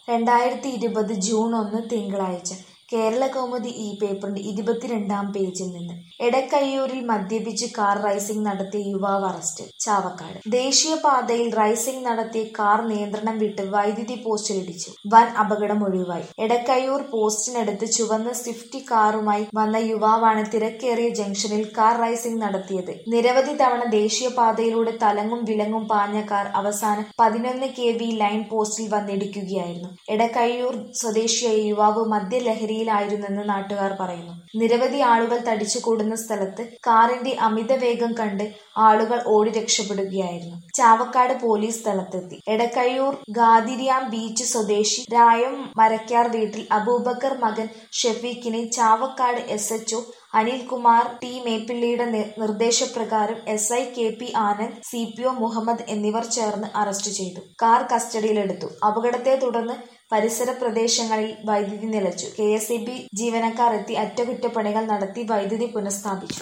രണ്ടായിരത്തി ഇരുപത് ജൂൺ ഒന്ന് തിങ്കളാഴ്ച കേരളകൗമുദി ഈ പേപ്പറിന്റെ ഇരുപത്തിരണ്ടാം പേജിൽ നിന്ന് എടക്കയ്യൂരിൽ മദ്യപിച്ച് കാർ റൈസിംഗ് നടത്തിയ യുവാവ് അറസ്റ്റിൽ ചാവക്കാട് ദേശീയപാതയിൽ റൈസിംഗ് നടത്തിയ കാർ നിയന്ത്രണം വിട്ട് വൈദ്യുതി പോസ്റ്റിലിടിച്ചു വൻ അപകടം ഒഴിവായി എടക്കയ്യൂർ പോസ്റ്റിനടുത്ത് ചുവന്ന സ്വിഫ്റ്റ് കാറുമായി വന്ന യുവാവാണ് തിരക്കേറിയ ജംഗ്ഷനിൽ കാർ റൈസിംഗ് നടത്തിയത് നിരവധി തവണ ദേശീയപാതയിലൂടെ തലങ്ങും വിലങ്ങും പാഞ്ഞ കാർ അവസാനം പതിനൊന്ന് കെ വി ലൈൻ പോസ്റ്റിൽ വന്നിടിക്കുകയായിരുന്നു എടക്കയ്യൂർ സ്വദേശിയായ യുവാവ് മദ്യലഹരിയിലായിരുന്നെന്ന് നാട്ടുകാർ പറയുന്നു നിരവധി ആളുകൾ തടിച്ചുകൂടുന്ന സ്ഥലത്ത് കാറിന്റെ അമിത വേഗം കണ്ട് ആളുകൾ ഓടി രക്ഷപ്പെടുകയായിരുന്നു ചാവക്കാട് പോലീസ് സ്ഥലത്തെത്തി എടക്കയ്യൂർ ഗാദിരിയാം ബീച്ച് സ്വദേശി രായം മരക്കാർ വീട്ടിൽ അബൂബക്കർ മകൻ ഷെഫീഖിനെ Chavakkad S H O Anilkumar T മേപ്പിള്ളിയുടെ നിർദ്ദേശപ്രകാരം S I K P Anand C P O Muhammad എന്നിവർ ചേർന്ന് അറസ്റ്റ് ചെയ്തു കാർ കസ്റ്റഡിയിലെടുത്തു അപകടത്തെ തുടർന്ന് പരിസര പ്രദേശങ്ങളിൽ വൈദ്യുതി നിലച്ചു കെ എസ് ഇ ബി ജീവനക്കാർ എത്തി അറ്റകുറ്റപ്പണികൾ നടത്തി വൈദ്യുതി പുനഃസ്ഥാപിച്ചു